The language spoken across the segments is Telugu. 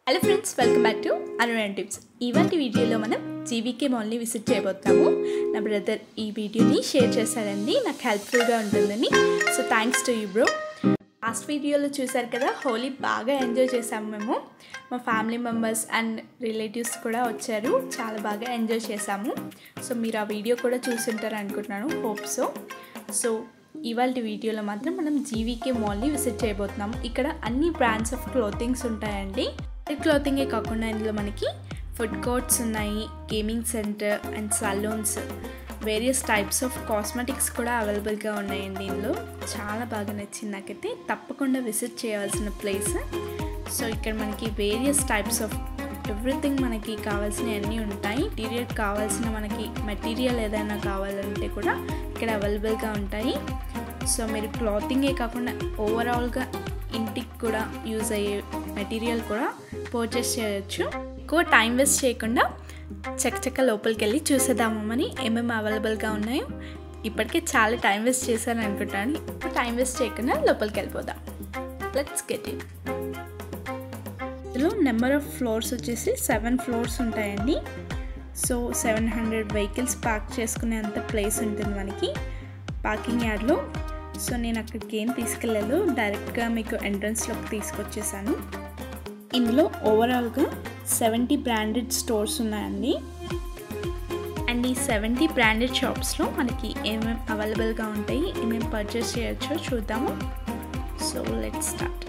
hello friends welcome back to Anuran tips ఇవాటి వీడియోలో మనం జీవీకే మాల్ని విజిట్ చేయబోతున్నాము నా బ్రదర్ ఈ వీడియోని షేర్ చేశాడండి నాకు హెల్ప్ఫుల్గా ఉంటుందని so thanks to you bro last వీడియోలో చూశారు కదా హోలీ బాగా ఎంజాయ్ చేసాము మేము మా ఫ్యామిలీ మెంబర్స్ అండ్ రిలేటివ్స్ కూడా వచ్చారు చాలా బాగా ఎంజాయ్ చేసాము సో మీరు ఆ వీడియో కూడా చూసుంటారు అనుకుంటున్నాను హోప్ సో సో ఇవాళ వీడియోలో మాత్రం మనం జీవీకే మాల్ని విజిట్ చేయబోతున్నాం ఇక్కడ అన్ని బ్రాండ్స్ ఆఫ్ క్లోతింగ్స్ ఉంటాయండి క్లోతింగే కాకుండా ఇందులో మనకి ఫుడ్ కోర్ట్స్ ఉన్నాయి gaming centre and salons various types of cosmetics కూడా అవైలబుల్గా ఉన్నాయండి ఇందులో చాలా బాగా నచ్చింది నాకైతే తప్పకుండా విజిట్ చేయాల్సిన ప్లేస్ సో ఇక్కడ మనకి వేరియస్ టైప్స్ ఆఫ్ ఎవ్రీథింగ్ మనకి కావాల్సినవి అన్నీ ఉంటాయి ఇంటీరియర్ కావాల్సిన మనకి మెటీరియల్ ఏదైనా కావాలంటే కూడా ఇక్కడ అవైలబుల్గా ఉంటాయి సో మీరు క్లాతింగే కాకుండా ఓవరాల్గా ఇంటికి కూడా యూజ్ అయ్యే మెటీరియల్ కూడా పర్చేస్ చేయొచ్చు ఎక్కువ టైం వేస్ట్ చేయకుండా చక్కచక్క లోపలికి వెళ్ళి చూసేద్దామని ఏమేమి అవైలబుల్గా ఉన్నాయో ఇప్పటికే చాలా టైం వేస్ట్ చేశాను అనుకుంటాను ఇప్పుడు టైం వేస్ట్ చేయకుండా లోపలికి వెళ్ళిపోదాం లెట్స్ గెట్ ఇట్ ఇందులో నెంబర్ ఆఫ్ ఫ్లోర్స్ వచ్చేసి సెవెన్ ఫ్లోర్స్ ఉంటాయండి so seven hundred vehicles park చేసుకునే అంత ప్లేస్ ఉంటుంది మనకి పార్కింగ్ యార్డ్లో సో నేను అక్కడికి ఏం తీసుకెళ్ళలేదు డైరెక్ట్గా మీకు ఎంట్రన్స్లోకి తీసుకొచ్చేసాను ఇందులో ఓవరాల్గా సెవెంటీ బ్రాండెడ్ స్టోర్స్ ఉన్నాయండి అండ్ ఈ సెవెంటీ బ్రాండెడ్ షాప్స్లో మనకి ఏమేమి అవైలబుల్గా ఉంటాయి ఏమేమి పర్చేస్ చేయొచ్చో చూద్దాము సో లెట్ స్టార్ట్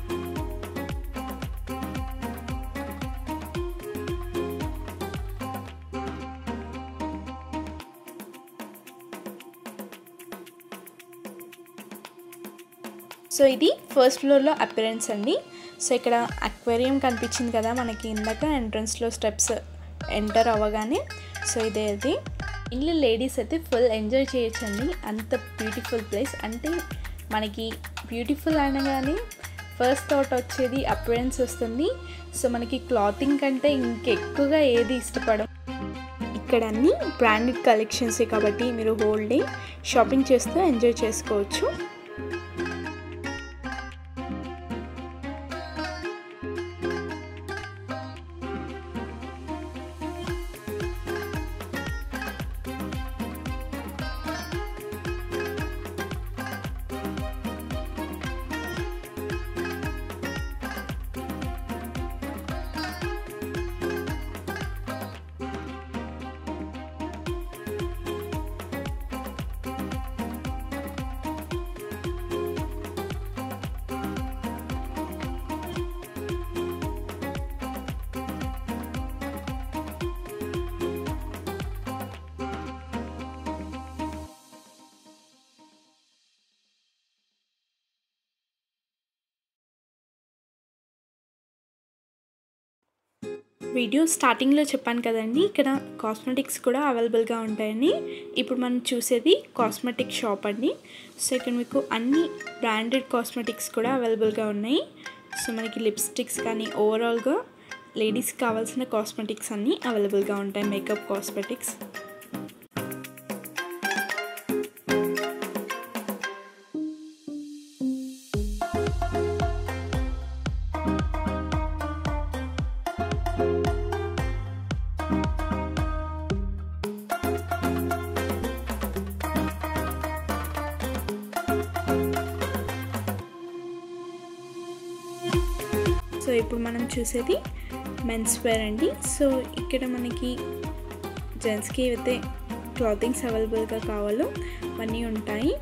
సో ఇది ఫస్ట్ ఫ్లోర్లో అపిరెన్స్ అండి సో ఇక్కడ అక్వేరియం కనిపించింది కదా మనకి ఇందాక ఎంట్రన్స్లో స్టెప్స్ ఎంటర్ అవ్వగానే సో ఇదే అది ఇంట్లో లేడీస్ అయితే ఫుల్ ఎంజాయ్ చేయొచ్చండి అంత బ్యూటిఫుల్ ప్లేస్ అంటే మనకి బ్యూటిఫుల్ అనగానే ఫస్ట్ థాట్ వచ్చేది అపిరెన్స్ వస్తుంది సో మనకి క్లాతింగ్ కంటే ఇంకెక్కువగా ఏది ఇష్టపడం ఇక్కడ అన్ని బ్రాండెడ్ కలెక్షన్సే కాబట్టి మీరు హోల్ డే షాపింగ్ చేస్తూ ఎంజాయ్ చేసుకోవచ్చు వీడియో స్టార్టింగ్లో చెప్పాను కదండి ఇక్కడ కాస్మెటిక్స్ కూడా అవైలబుల్గా ఉంటాయని ఇప్పుడు మనం చూసేది కాస్మెటిక్ షాప్ అండి సో ఇక్కడ మీకు అన్ని బ్రాండెడ్ కాస్మెటిక్స్ కూడా అవైలబుల్గా ఉన్నాయి సో మనకి లిప్స్టిక్స్ కానీ ఓవరాల్గా లేడీస్కి కావాల్సిన కాస్మెటిక్స్ అన్నీ అవైలబుల్గా ఉంటాయి మేకప్ కాస్మెటిక్స్ సో ఇప్పుడు మనం చూసేది మెన్స్ వేర్ అండి సో ఇక్కడ మనకి జెంట్స్కి అయితే క్లాతింగ్స్ అవైలబుల్గా కావాలో అవన్నీ ఉంటాయి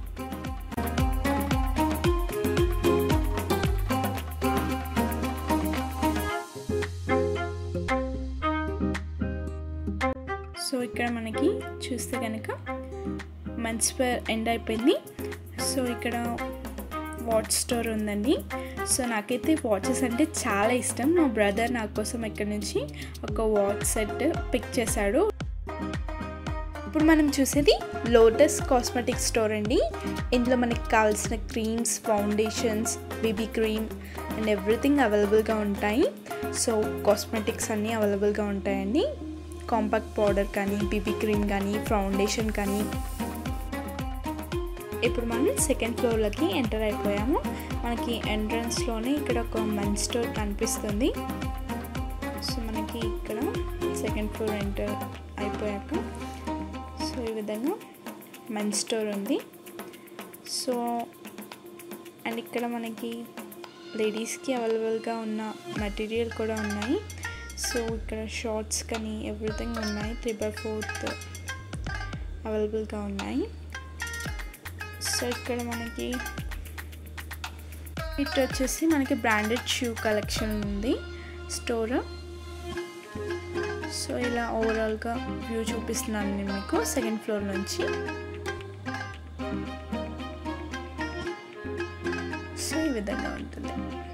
సో ఇక్కడ మనకి చూస్తే కనుక మెన్స్ వేర్ ఎండ్ అయిపోయింది సో ఇక్కడ వాచ్ స్టోర్ ఉందండి సో నాకైతే వాచెస్ అంటే చాలా ఇష్టం మా బ్రదర్ నా కోసం ఇక్కడ నుంచి ఒక వాచ్ సెట్ పిక్ చేశాడు ఇప్పుడు మనం చూసేది లోటస్ కాస్మెటిక్ స్టోర్ అండి ఇందులో మనకి కావాల్సిన creams foundations baby cream and everything అవైలబుల్గా ఉంటాయి సో కాస్మెటిక్స్ అన్నీ అవైలబుల్గా ఉంటాయండి కాంపాక్ట్ పౌడర్ కానీ బీబీ క్రీమ్ కానీ ఫౌండేషన్ కానీ ఇప్పుడు మనం సెకండ్ ఫ్లోర్లోకి ఎంటర్ అయిపోయాము మనకి ఎంట్రన్స్లోనే ఇక్కడ ఒక మెన్ స్టోర్ కనిపిస్తుంది సో మనకి ఇక్కడ సెకండ్ ఫ్లోర్ ఎంటర్ అయిపోయాక సో ఈ విధంగా మెన్ స్టోర్ ఉంది సో అండ్ ఇక్కడ మనకి లేడీస్కి అవైలబుల్గా ఉన్న మెటీరియల్ కూడా ఉన్నాయి సో ఇక్కడ షార్ట్స్ కానీ ఎవ్రీథింగ్ ఉన్నాయి త్రీ బై ఫోర్త్ అవైలబుల్గా ఉన్నాయి సో ఇక్కడ మనకి ఇటు వచ్చేసి మనకి బ్రాండెడ్ షూ కలెక్షన్ ఉంది స్టోర్ సో ఇలా ఓవరాల్గా వ్యూ చూపిస్తున్నాను నేను మీకు సెకండ్ ఫ్లోర్ నుంచి సో ఈ విధంగా ఉంటుంది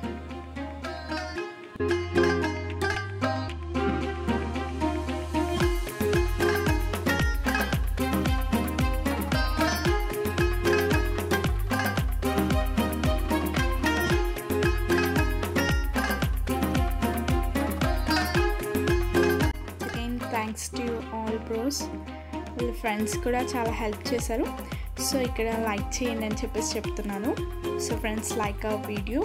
again thanks to all bros వీళ్ళ ఫ్రెండ్స్ కూడా చాలా హెల్ప్ చేశారు సో ఇక్కడ లైక్ చేయండి అని చెప్పేసి చెప్తున్నాను సో ఫ్రెండ్స్ లైక్ ఆ వీడియో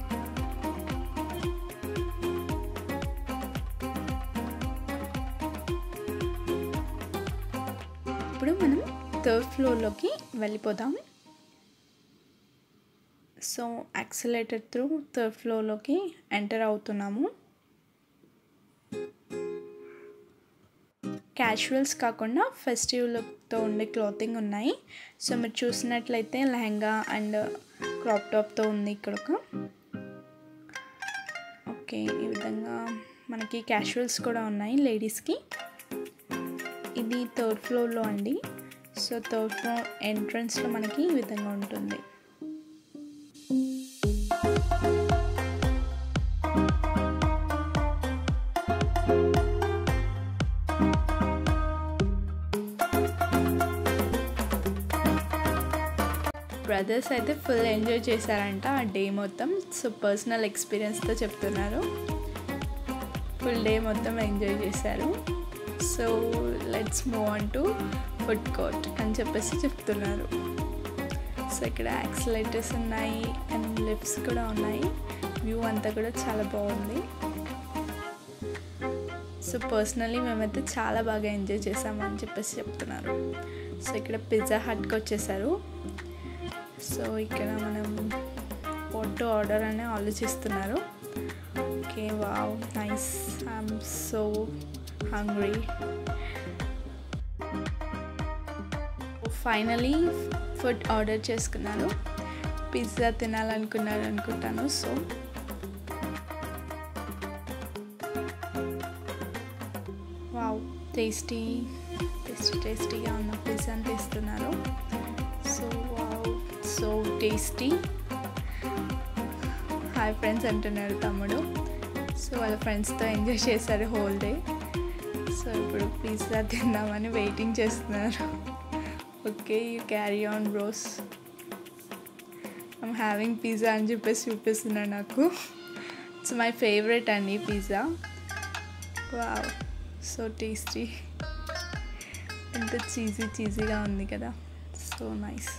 ఇప్పుడు మనం థర్డ్ ఫ్లోర్లోకి వెళ్ళిపోదాం సో యాక్సిలేటర్ త్రూ థర్డ్ ఫ్లోర్లోకి ఎంటర్ అవుతున్నాము క్యాజువల్స్ కాకుండా ఫెస్టివ్ లుక్తో ఉండే క్లాతింగ్ ఉన్నాయి సో మీరు చూసినట్లయితే లెహంగా అండ్ క్రాప్ టాప్తో ఉంది ఇక్కడ ఒక ఓకే ఈ విధంగా మనకి క్యాజువల్స్ కూడా ఉన్నాయి లేడీస్కి ఇది థర్డ్ ఫ్లోర్లో అండి సో థర్డ్ ఫ్లోర్ ఎంట్రన్స్లో మనకి ఈ విధంగా ఉంటుంది బ్రదర్స్ అయితే ఫుల్ ఎంజాయ్ చేశారంట ఆ డే మొత్తం సో పర్సనల్ ఎక్స్పీరియన్స్తో చెప్తున్నారు ఫుల్ డే మొత్తం ఎంజాయ్ చేశారు so let's move on to food court అని చెప్పేసి చెప్తున్నారు సో ఇక్కడ యాక్సిలేటర్స్ ఉన్నాయి అండ్ లిఫ్ట్స్ కూడా ఉన్నాయి వ్యూ అంతా కూడా చాలా బాగుంది సో పర్సనలీ మేమైతే చాలా బాగా ఎంజాయ్ చేసామని చెప్పేసి చెప్తున్నారు సో ఇక్కడ పిజ్జా హట్కి వచ్చేసారు సో ఇక్కడ మనం ఫోటో ఆర్డర్ అని ఆలోచిస్తున్నారు okay wow nice I'm so hungry finally food order చేసుకున్నాను పిజ్జా తినాలనుకున్నారు అనుకుంటాను సో వావ్ టేస్టీ టేస్టీ టేస్టీగా ఉన్న పిజ్జాని తీస్తున్నారు so wow so tasty hi friends అంటున్నాడు తమ్ముడు సో వాళ్ళ ఫ్రెండ్స్తో ఎంజాయ్ చేశారు హోల్ డే సో ఇప్పుడు పిజ్జా తిందామని వెయిటింగ్ చేస్తున్నారు okay you carry on bros I'm having pizza అని చెప్పేసి చూపిస్తున్నాడు నాకు ఇట్స్ మై ఫేవరెట్ అండి పిజ్జా వావ్ సో టేస్టీ ఎంత చీజీ చీజీగా ఉంది కదా సో నైస్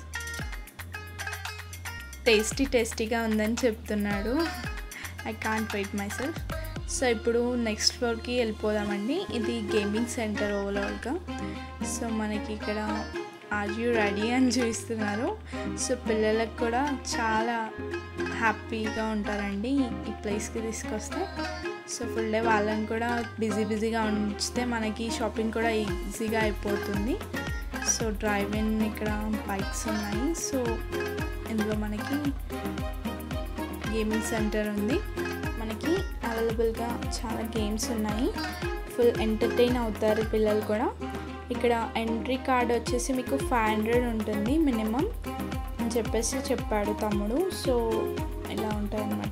టేస్టీ టేస్టీగా ఉందని చెప్తున్నాడు I can't wait myself so ఇప్పుడు నెక్స్ట్ ఫ్లోర్కి వెళ్ళిపోదామండి ఇది గేమింగ్ సెంటర్ ఓవరాల్గా సో మనకి ఇక్కడ ఆర్ యూ రెడీ అని చూపిస్తున్నారు సో పిల్లలకు కూడా చాలా హ్యాపీగా ఉంటారండి ఈ ప్లేస్కి తీసుకొస్తే సో ఫుల్ డే వాళ్ళని కూడా బిజీ బిజీగా ఉంచితే మనకి షాపింగ్ కూడా ఈజీగా అయిపోతుంది సో డ్రైవ్ ఇన్ ఇక్కడ బైక్స్ ఉన్నాయి సో ఇందులో మనకి గేమింగ్ సెంటర్ ఉంది మనకి అవైలబుల్గా చాలా గేమ్స్ ఉన్నాయి ఫుల్ ఎంటర్టైన్ అవుతారు పిల్లలు కూడా ఇక్కడ ఎంట్రీ కార్డ్ వచ్చేసి మీకు ఫైవ్ హండ్రెడ్ ఉంటుంది మినిమం అని చెప్పేసి చెప్పాడు తమ్ముడు సో ఇలా ఉంటాయన్నమాట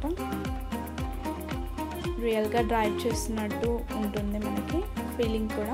రియల్గా డ్రైవ్ చేస్తున్నట్టు ఉంటుంది మనకి ఫీలింగ్ కూడా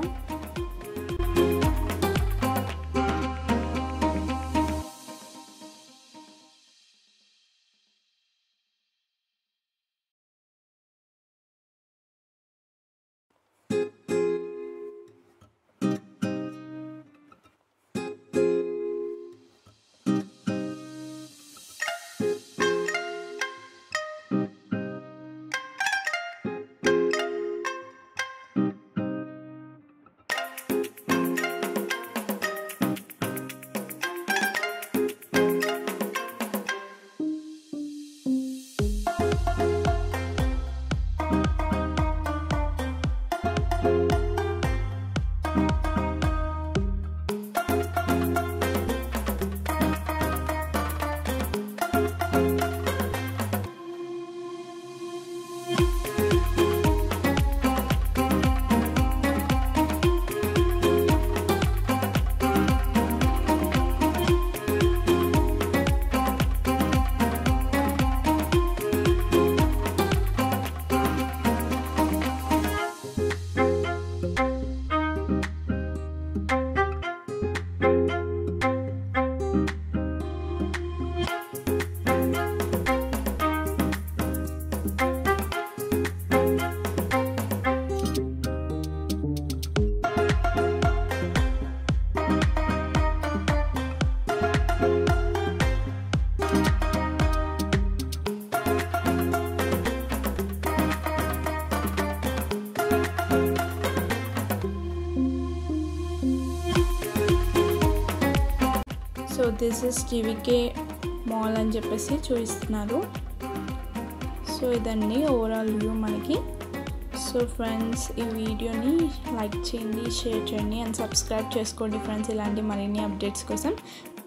so this is GVK mall అని చెప్పేసి చూపిస్తున్నారు సో ఇదండి ఓవరాల్ వ్యూ మనకి సో ఫ్రెండ్స్ ఈ వీడియోని లైక్ చేయండి షేర్ చేయండి అండ్ సబ్స్క్రైబ్ చేసుకోండి ఫ్రెండ్స్ ఇలాంటి మరిన్ని అప్డేట్స్ కోసం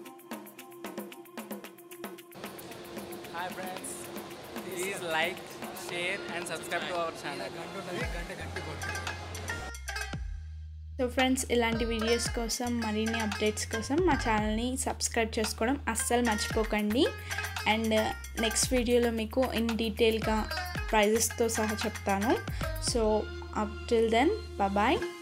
hi friends please like share and subscribe to our channel so friends ఇలాంటి వీడియోస్ కోసం మరిన్ని అప్డేట్స్ కోసం మా ఛానల్ని సబ్స్క్రైబ్ చేసుకోవడం అస్సలు మర్చిపోకండి అండ్ నెక్స్ట్ వీడియోలో మీకు ఇన్ డీటెయిల్గా ప్రైజెస్తో సహా చెప్తాను so up till then bye